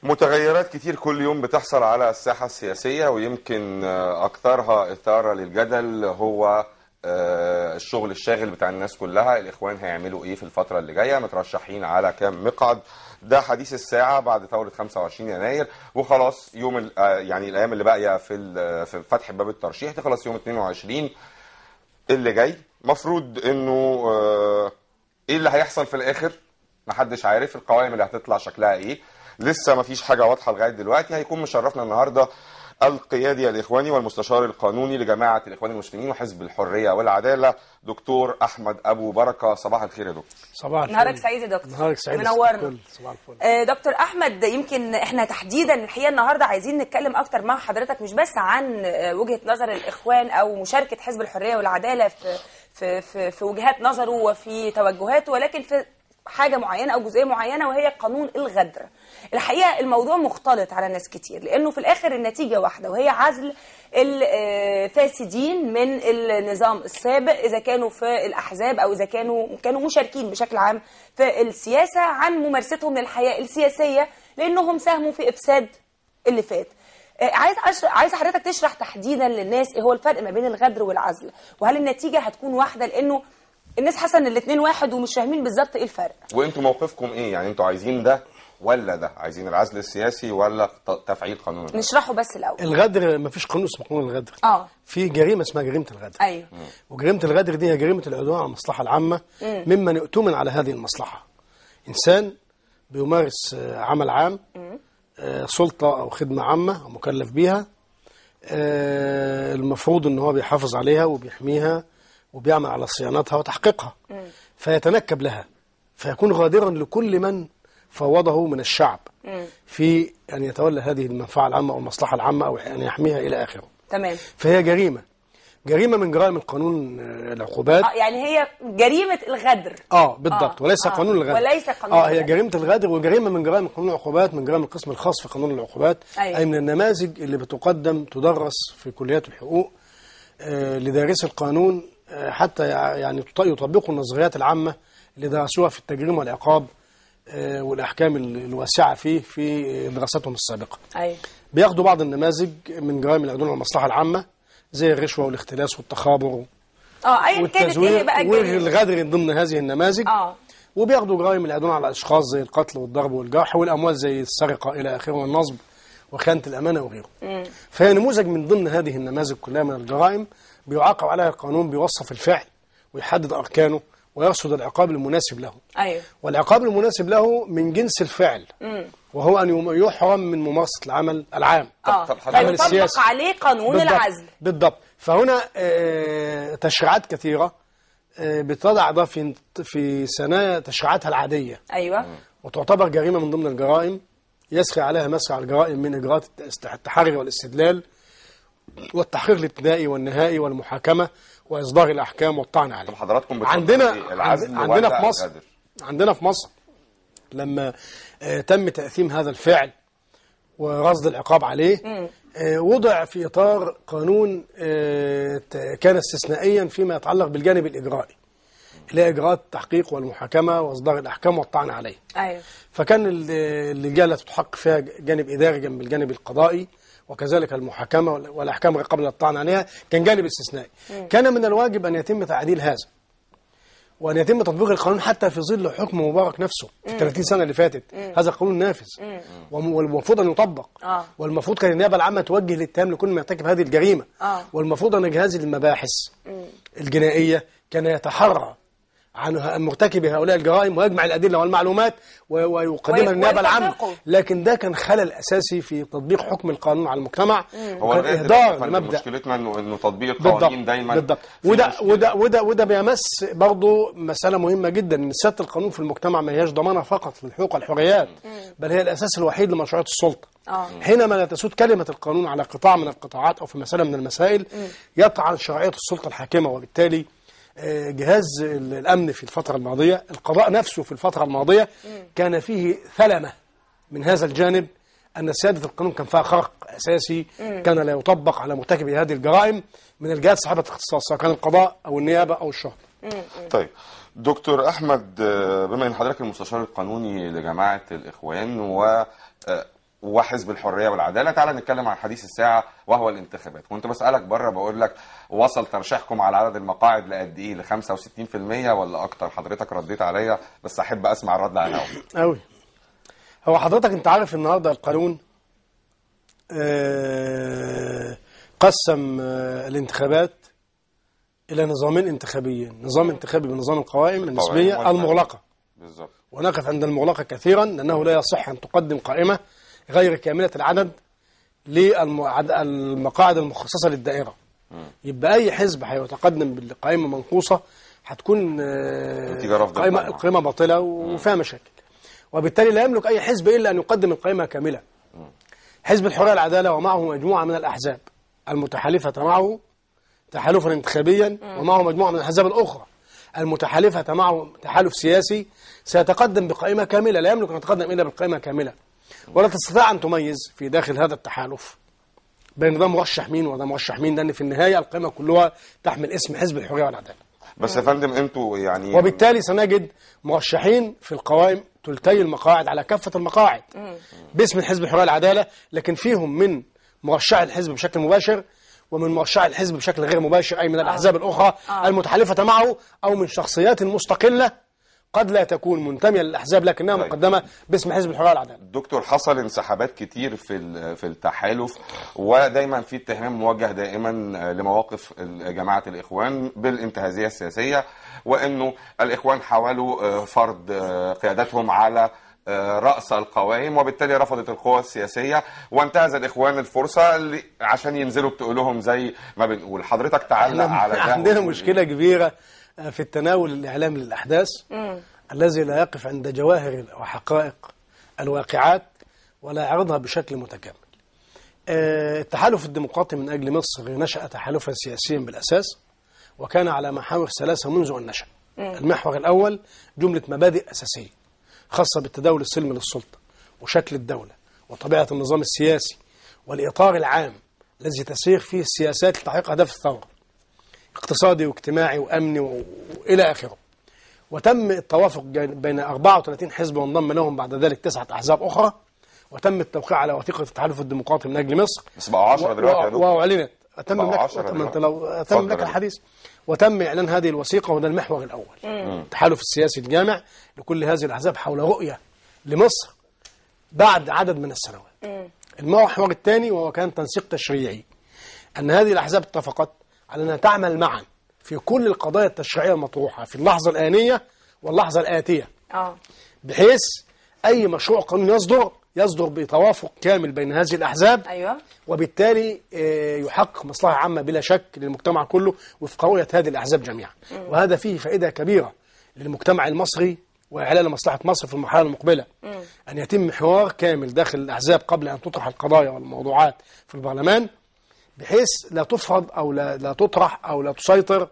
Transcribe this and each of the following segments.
متغيرات كتير كل يوم بتحصل على الساحة السياسية ويمكن آه، أكثرها إثارة للجدل هو آه، الشغل الشاغل بتاع الناس كلها الإخوان هيعملوا إيه في الفترة اللي جاية مترشحين على كام مقعد ده حديث الساعة بعد ثورة 25 يناير وخلاص يوم ال- آه، يعني الأيام اللي باقية في ال- في فتح باب الترشيح تخلص يوم 22 اللي جاي مفروض انه آه، ايه اللي هيحصل في الاخر محدش عارف القوائم اللي هتطلع شكلها ايه لسه مفيش حاجه واضحه لغايه دلوقتي هيكون مشرفنا النهارده القيادي الاخواني والمستشار القانوني لجماعه الاخوان المسلمين وحزب الحريه والعداله دكتور احمد ابو بركه صباح الخير يا دكتور صباح الفل نهارك سعيد يا دكتور نهارك سعيد يا منورنا. ست الكل. صباح الفل آه، دكتور احمد يمكن احنا تحديدا الحقيقه النهارده عايزين نتكلم اكتر مع حضرتك مش بس عن آه، وجهه نظر الاخوان او مشاركه حزب الحريه والعداله في في في, في وجهات نظره وفي توجهاته ولكن في حاجه معينه او جزئيه معينه وهي قانون الغدر الحقيقه الموضوع مختلط على ناس كتير لانه في الاخر النتيجه واحده وهي عزل الفاسدين من النظام السابق اذا كانوا في الاحزاب او اذا كانوا كانوا مشاركين بشكل عام في السياسه عن ممارستهم للحياه السياسيه لانهم ساهموا في افساد اللي فات آه، عايز أشر... عايز حضرتك تشرح تحديدا للناس ايه هو الفرق ما بين الغدر والعزل وهل النتيجه هتكون واحده لانه الناس حاسه ان الاثنين واحد ومش فاهمين بالظبط ايه الفرق وانتوا موقفكم ايه يعني انتوا عايزين ده ولا ده عايزين العزل السياسي ولا ت- تفعيل قانون الغدر؟ نشرحه بس الاول الغدر ما فيش قانون اسمه قانون الغدر اه في جريمه اسمها جريمه الغدر ايوه وجريمه الغدر دي هي جريمه العدوان على المصلحه العامه ممن يؤتمن على هذه المصلحه انسان بيمارس آه، عمل عام آه، سلطه او خدمه عامه او مكلف بيها آه، المفروض ان هو بيحافظ عليها وبيحميها وبيعمل على صيانتها وتحقيقها فيتنكب لها فيكون غادرا لكل من فوضه من الشعب في ان يتولى هذه المنفعه العامه او المصلحه العامه او ان يحميها الى اخره تمام فهي جريمه جريمه من جرائم القانون آه، العقوبات اه يعني هي جريمه الغدر اه بالضبط آه، وليس آه، قانون الغدر وليس قانون اه هي الغدر. جريمه الغدر وجريمه من جرائم قانون العقوبات من جرائم القسم الخاص في قانون العقوبات أيوة. اي من النماذج اللي بتقدم تدرس في كليات الحقوق آه لدارسي القانون آه حتى يع- يعني يط- يطبقوا النظريات العامه اللي درسوها في التجريم والعقاب آه والاحكام ال- الواسعه فيه في دراستهم السابقه ايوه بياخدوا بعض النماذج من جرائم العدوان على المصلحه العامه زي الرشوه والاختلاس والتخابر اه ايا كانت ايه والتزوير بقى الجريمه والغدر ضمن هذه النماذج اه وبياخدوا جرائم العدوان على الاشخاص زي القتل والضرب والجرح والاموال زي السرقه الى اخره والنصب وخيانه الامانه وغيره. فهي نموذج من ضمن هذه النماذج كلها من الجرائم بيعاقب عليها القانون بيوصف الفعل ويحدد اركانه ويرصد العقاب المناسب له. ايوه والعقاب المناسب له من جنس الفعل وهو ان يم- يحرم من ممارسه العمل العام. اه طب حضرتك- فيطبق السياسي. عليه قانون بالضبط. العزل بالضبط فهنا آه، تشريعات كثيره آه، بتضع ده في في ثنايا تشريعاتها العاديه ايوه وتعتبر جريمه من ضمن الجرائم يسري عليها مسرع الجرائم من اجراءات الت- التحري والاستدلال والتحقيق الابتدائي والنهائي والمحاكمه واصدار الاحكام والطعن عليه طب حضراتكم بتفضلوا عندنا إيه؟ العزل عند- عندنا ولا في مصر الغدر؟ عندنا في مصر لما آه، تم تأثيم هذا الفعل ورصد العقاب عليه آه، وضع في إطار قانون آه، ت- كان استثنائيا فيما يتعلق بالجانب الإجرائي اللي هي إجراءات التحقيق والمحاكمة وإصدار الأحكام والطعن عليه ايوه فكان ال- اللجان التي تحقق فيها جانب إداري جنب الجانب القضائي وكذلك المحاكمة وال- والأحكام غير قبل الطعن عليها كان جانب استثنائي كان من الواجب أن يتم تعديل هذا وأن يتم تطبيق القانون حتى في ظل حكم مبارك نفسه في 30 سنة اللي فاتت هذا القانون نافذ وم- والمفروض أن يطبق آه. والمفروض كان النيابة العامة توجه الاتهام لكل من يرتكب هذه الجريمة آه. والمفروض أن جهاز المباحث الجنائية كان يتحرى عن ه- مرتكبي هؤلاء الجرائم ويجمع الأدلة والمعلومات و- ويقدمها وي- للنيابة العامة ويطبقه. لكن ده كان خلل أساسي في تطبيق حكم القانون على المجتمع هو وكان لغاية دلوقتي إهدار يا فندم لمبدأ مشكلتنا انه انه تطبيق القوانين دايما بالضبط في وده مشكلة. وده وده وده بيمس برضه مساله مهمه جدا ان سياده القانون في المجتمع ما هياش ضمانه فقط للحقوق والحريات بل هي الاساس الوحيد لمشروعيه السلطه آه. حينما لا تسود كلمه القانون على قطاع من القطاعات او في مساله من المسائل يطعن شرعيه السلطه الحاكمه وبالتالي آه، جهاز ال- الامن في الفتره الماضيه القضاء نفسه في الفتره الماضيه كان فيه ثلمه من هذا الجانب أن سيادة القانون كان فيها خرق أساسي كان لا يطبق على مرتكبي هذه الجرائم من الجهات صاحبة الاختصاص سواء كان القضاء أو النيابة أو الشرطة طيب دكتور احمد آه، بما ان حضرتك المستشار القانوني لجماعه الاخوان و آه، وحزب الحريه والعداله تعالى نتكلم عن حديث الساعه وهو الانتخابات كنت بسالك بره بقول لك وصل ترشيحكم على عدد المقاعد لقد ايه ل 65% ولا اكتر حضرتك رديت عليا بس احب اسمع الرد على الهوا قوي هو حضرتك انت عارف النهارده القانون آه، قسم آه، الانتخابات الى نظامين انتخابيين نظام انتخابي بنظام القوائم النسبيه والنسبية. المغلقه بالظبط ونقف عند المغلقه كثيرا لانه لا يصح ان تقدم قائمه غير كامله العدد للمقاعد المخصصه للدائره يبقى اي حزب هيتقدم بالقائمه منقوصه هتكون آه، نتيجة رفض القائمه القائمة. القائمه باطله وفيها مشاكل وبالتالي لا يملك اي حزب الا ان يقدم القائمه كامله حزب الحريه والعداله ومعه مجموعه من الاحزاب المتحالفه معه تحالفا انتخابيا ومعه مجموعه من الاحزاب الاخرى المتحالفه معه تحالف سياسي سيتقدم بقائمه كامله لا يملك ان يتقدم الا بالقائمه كامله ولا تستطيع ان تميز في داخل هذا التحالف بين ده مرشح مين وده مرشح مين لان في النهايه القائمه كلها تحمل اسم حزب الحريه والعداله بس يا فندم انتوا يعني وبالتالي سنجد مرشحين في القوائم تلتي المقاعد على كافة المقاعد باسم الحزب الحرية والعدالة لكن فيهم من مرشح الحزب بشكل مباشر ومن مرشح الحزب بشكل غير مباشر أي من الأحزاب الأخرى المتحالفة معه أو من شخصيات مستقلة قد لا تكون منتمية للأحزاب لكنها طيب. مقدمة باسم حزب الحرية والعدالة دكتور حصل انسحابات كتير في ال- في التحالف ودايما في اتهام موجه دائما لمواقف ال- جماعه الاخوان بالانتهازيه السياسيه وانه الاخوان حاولوا آه، فرض آه، قيادتهم على آه، رأس القوائم وبالتالي رفضت القوى السياسية وانتهز الإخوان الفرصة اللي- عشان ينزلوا بتقولهم زي ما بنقول حضرتك تعلق احنا على ده عندنا وتقول مشكلة كبيرة آه، في التناول الإعلامي للأحداث الذي لا يقف عند جواهر وحقائق الواقعات ولا يعرضها بشكل متكامل آه، التحالف الديمقراطي من أجل مصر نشأ تحالفا سياسيا بالأساس وكان على محاور ثلاثة منذ أن نشأ المحور الأول جملة مبادئ أساسية خاصة بالتداول السلمي للسلطة وشكل الدولة وطبيعة النظام السياسي والإطار العام الذي تسير فيه السياسات لتحقيق أهداف الثورة اقتصادي واجتماعي وأمني و- وإلى آخره وتم التوافق جان- بين 34 حزب وانضم لهم بعد ذلك تسعة أحزاب أخرى وتم التوقيع على وثيقة التحالف الديمقراطي من أجل مصر بس بقوا 10 دلوقتي يا و- دكتور واعلنت اتم بقوا لك عشرة وتم- دلوقتي. انت لو اتم اتفضل لك يا الحديث وتم اعلان هذه الوثيقه وده المحور الاول التحالف السياسي الجامع لكل هذه الاحزاب حول رؤيه لمصر بعد عدد من السنوات المحور الثاني وهو كان تنسيق تشريعي ان هذه الاحزاب اتفقت على انها تعمل معا في كل القضايا التشريعيه المطروحه في اللحظه الانيه واللحظه الاتيه اه بحيث اي مشروع قانون يصدر يصدر بتوافق كامل بين هذه الاحزاب ايوه وبالتالي آه، يحقق مصلحة عامة بلا شك للمجتمع كله وفق رؤية هذه الأحزاب جميعا وهذا فيه فائدة كبيرة للمجتمع المصري وإعلان مصلحة مصر في المرحلة المقبلة أن يتم حوار كامل داخل الأحزاب قبل أن تطرح القضايا والموضوعات في البرلمان بحيث لا تفرض أو لا, لا تطرح أو لا تسيطر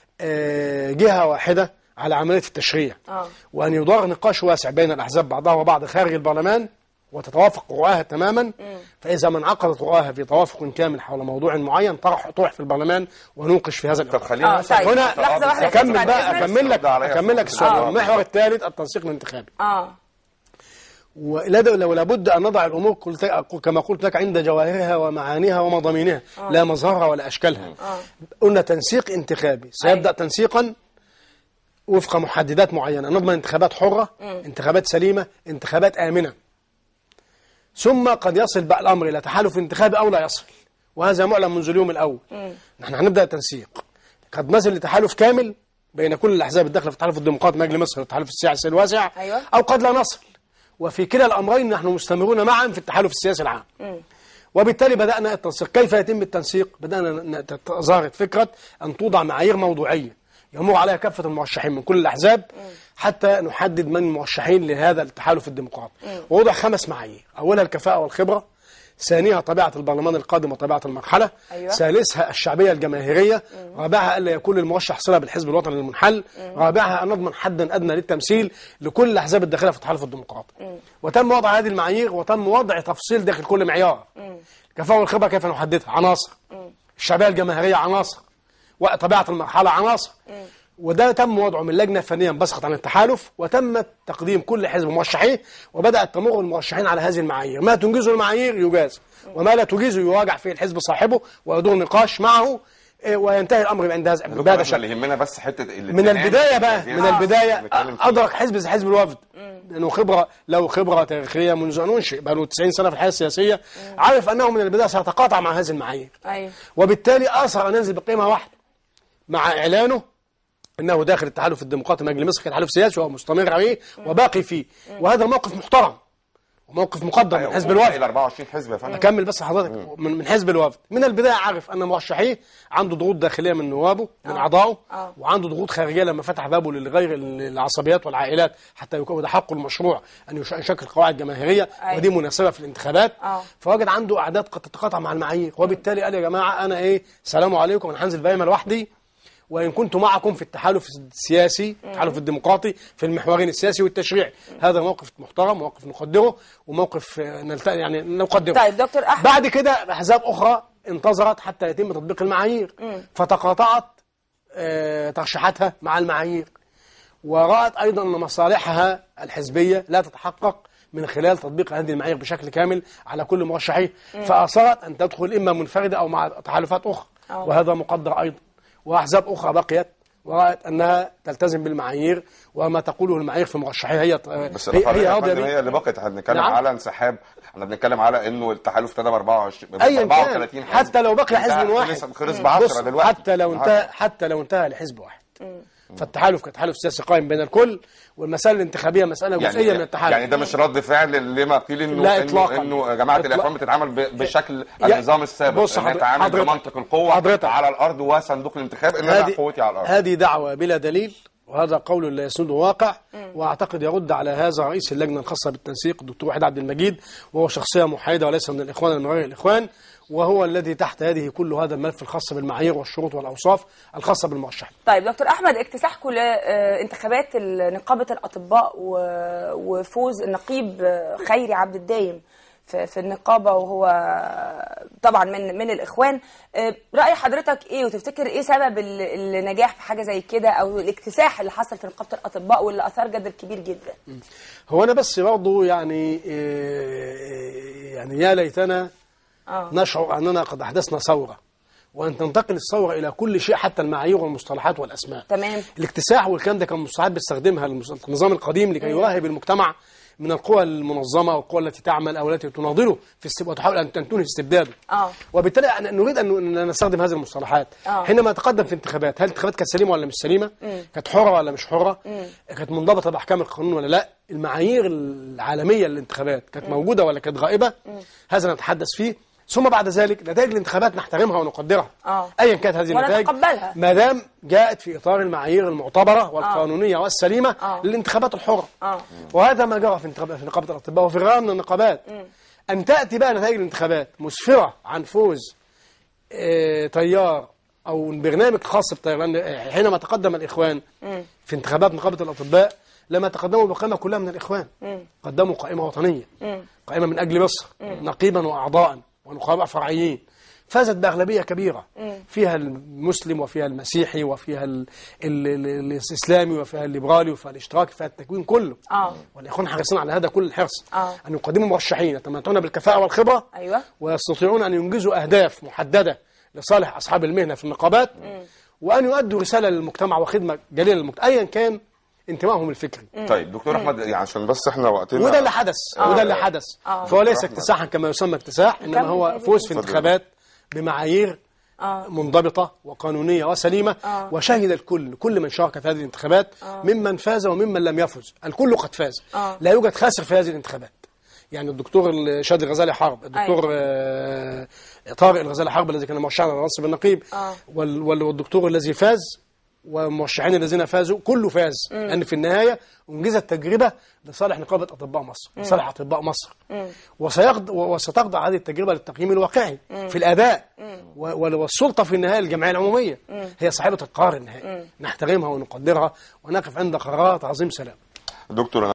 آه، جهة واحدة على عملية التشريع آه. وأن يدار نقاش واسع بين الأحزاب بعضها وبعض خارج البرلمان وتتوافق رؤاها تماما فإذا ما انعقدت رؤاها في توافق كامل حول موضوع معين طرح طرح في البرلمان ونناقش في هذا طب الإطار خلينا آه، نسأل طيب. هنا لحظة واحدة. أكمل بعد بقى إذنك. أكمل لك رد عليا أكمل لك في السؤال السؤال. المحور الثالث التنسيق الانتخابي اه ولا لو لابد أن نضع الأمور قلت كما قلت لك عند جواهرها ومعانيها ومضامينها لا مظهرها ولا أشكالها قلنا تنسيق انتخابي سيبدأ تنسيقا وفق محددات معينة نضمن انتخابات حرة انتخابات سليمة انتخابات آمنة ثم قد يصل بقى الأمر إلى تحالف انتخابي أو لا يصل وهذا معلن منذ اليوم الأول نحن هنبدأ تنسيق قد نصل لتحالف كامل بين كل الأحزاب الداخلة في التحالف الديمقراطي من أجل مصر والتحالف السياسي الواسع أيوة. أو قد لا نصل وفي كلا الأمرين نحن مستمرون معا في التحالف السياسي العام وبالتالي بدأنا التنسيق كيف يتم التنسيق بدأنا ن- ت- ظهرت فكرة أن توضع معايير موضوعية يمر عليها كافة المرشحين من كل الأحزاب حتى نحدد من المرشحين لهذا التحالف الديمقراطي ووضع خمس معايير أولها الكفاءة والخبرة ثانيها طبيعة البرلمان القادم وطبيعة المرحلة أيوة. ثالثها الشعبية الجماهيرية رابعها ألا يكون المرشح صلة بالحزب الوطني المنحل رابعها أن نضمن حدا أدنى للتمثيل لكل الأحزاب الداخلة في التحالف الديمقراطي وتم وضع هذه المعايير وتم وضع تفصيل داخل كل معيار الكفاءة والخبرة كيف نحددها عناصر الشعبية الجماهيرية عناصر وطبيعة المرحلة عناصر وده تم وضعه من لجنه فنيه بسقط عن التحالف وتم تقديم كل حزب مرشحيه وبدات تمر المرشحين على هذه المعايير ما تنجزه المعايير يجاز وما لا تجيزه يراجع فيه الحزب صاحبه ويدور نقاش معه إيه، وينتهي الامر عند هذا دكتور بهذا احنا الشكل اللي يهمنا بس حته من الاتهام البدايه بقى الذي من البدايه بنتكلم فيه. ادرك حزب زي حزب الوفد لانه خبره له خبره تاريخيه منذ ان انشئ بقى له 90 سنه في الحياه السياسيه عارف انه من البدايه سيتقاطع مع هذه المعايير ايوه وبالتالي اصر ان ينزل بقيمه واحده مع اعلانه انه داخل التحالف الديمقراطي من اجل مصر كتحالف سياسي وهو مستمر عليه وباقي فيه وهذا موقف محترم وموقف مقدر من حزب الوفد الى 24 حزب يا فندم اكمل بس حضرتك من من حزب الوفد من البدايه عارف ان مرشحيه عنده ضغوط داخليه من نوابه من اعضائه آه. وعنده ضغوط خارجيه لما فتح بابه للغير العصبيات والعائلات حتى يكون ده حقه المشروع ان يش- يشكل قواعد جماهيريه أيوة. ودي مناسبه في الانتخابات آه. فوجد عنده اعداد قد تتقاطع مع المعايير وبالتالي قال يا جماعه انا ايه سلام عليكم انا هنزل بايمه لوحدي وان كنت معكم في التحالف السياسي التحالف الديمقراطي في المحورين السياسي والتشريعي هذا موقف محترم موقف نقدره وموقف آه، نلت... يعني نقدره طيب دكتور احمد بعد كده احزاب اخرى انتظرت حتى يتم تطبيق المعايير فتقاطعت آه، ترشيحاتها مع المعايير ورأت أيضا أن مصالحها الحزبية لا تتحقق من خلال تطبيق هذه المعايير بشكل كامل على كل مرشحيه فأصرت أن تدخل إما منفردة أو مع تحالفات أخرى أوه. وهذا مقدر أيضا وأحزاب أخرى بقيت ورأت أنها تلتزم بالمعايير وما تقوله المعايير في مرشحيها هي بس هي, هي, هي هي, راضية هي بيه. اللي بقت احنا بنتكلم نعم. على انسحاب احنا بنتكلم على انه التحالف ابتدى ب 24 ب ايا 34 كان حزب. حتى لو بقي حزب انتهى- واحد خلص- خلص ب 10 بص، دلوقتي حتى لو انتهى حتى لو انتهى لحزب واحد فالتحالف كتحالف سياسي قائم بين الكل والمسائل الانتخابيه مساله جزئيه يعني من التحالف يعني ده مش رد فعل لما قيل انه لا انه إطلاقاً. انه جماعه إطلاق. الاخوان بتتعامل ب- بشكل يا- النظام السابق بص انها حضر- تتعامل حضرتك- بمنطق القوه حضرتك. على الارض وصندوق الانتخاب ان انا قوتي على الارض هذه دعوة بلا دليل وهذا قول لا يسنده واقع واعتقد يرد على هذا رئيس اللجنه الخاصه بالتنسيق الدكتور وحيد عبد المجيد وهو شخصيه محايده وليس من الاخوان من غير الاخوان وهو الذي تحت يده كل هذا الملف الخاص بالمعايير والشروط والاوصاف الخاصه بالمرشحين. طيب دكتور احمد اكتساحكم لانتخابات نقابه الاطباء و- وفوز النقيب آه، خيري عبد الدايم في في النقابه وهو طبعا من من الاخوان آه، راي حضرتك ايه وتفتكر ايه سبب ال- النجاح في حاجه زي كده او الاكتساح اللي حصل في نقابه الاطباء واللي اثار جدل كبير جدا هو انا بس برضه يعني إيه، يعني يا ليتنا اه نشعر اننا قد احدثنا ثوره وان تنتقل الثوره الى كل شيء حتى المعايير والمصطلحات والاسماء. تمام الاكتساح والكلام ده كان مصطلحات بيستخدمها المس- النظام القديم لكي يراهب المجتمع من القوى المنظمه والقوى التي تعمل او التي تناضله في استب... وتحاول ان أن تنهي استبداده. اه وبالتالي أن- نريد ان أن نستخدم هذه المصطلحات آه. حينما نتقدم في انتخابات هل الانتخابات كانت سليمه ولا مش سليمه كانت حره ولا مش حره كانت منضبطه باحكام القانون ولا لا المعايير العالميه للانتخابات كانت موجوده ولا كانت غائبه هذا نتحدث فيه ثم بعد ذلك نتائج الانتخابات نحترمها ونقدرها آه. ايا كانت هذه النتائج ونتقبلها. ما دام جاءت في اطار المعايير المعتبره والقانونيه والسليمه آه. للانتخابات الحره اه وهذا ما جرى في انتخاب- في نقابه الاطباء وفي غيرها من النقابات ان تاتي بقى نتائج الانتخابات مسفره عن فوز آه، تيار او البرنامج الخاص بتيار لان حينما تقدم الاخوان في انتخابات نقابه الاطباء لما تقدموا بقائمه كلها من الاخوان قدموا قائمه وطنيه قائمه من اجل مصر نقيبا واعضاء ونقاباء فرعيين فازت باغلبيه كبيره فيها المسلم وفيها المسيحي وفيها ال ال ال الاسلامي وفيها الليبرالي وفيها الاشتراكي وفيها التكوين كله اه والاخوان حريصين على هذا كل الحرص آه. ان يقدموا مرشحين يتمتعون بالكفاءه والخبره ايوه ويستطيعون ان ينجزوا اهداف محدده لصالح اصحاب المهنه في النقابات وان يؤدوا رساله للمجتمع وخدمه جليله للمجتمع ايا كان انتمائهم الفكري طيب دكتور احمد يعني عشان بس احنا وقتنا وده اللي حدث وده اللي حدث آه. فهو ليس اكتساحا كما يسمى اكتساح انما كمل هو هذه فوز في اتفضل. انتخابات بمعايير اه منضبطة وقانونية وسليمة آه. وشهد الكل كل من شارك في هذه الانتخابات ممن فاز وممن لم يفز الكل قد فاز آه. لا يوجد خاسر في هذه الانتخابات يعني الدكتور شادي الغزالي حرب الدكتور أيوة. آه، طارق الغزالي حرب الذي كان مرشحا على منصب النقيب آه. وال- وال- والدكتور الذي فاز والمرشحين الذين فازوا كله فاز لان في النهايه انجزت تجربه لصالح نقابه اطباء مصر لصالح اطباء مصر وسيخض وستخضع هذه التجربه للتقييم الواقعي في الاداء و- وال- والسلطه في النهايه الجمعيه العموميه هي صاحبه القرار النهائي نحترمها ونقدرها ونقف عند قرارات عظيم سلام دكتور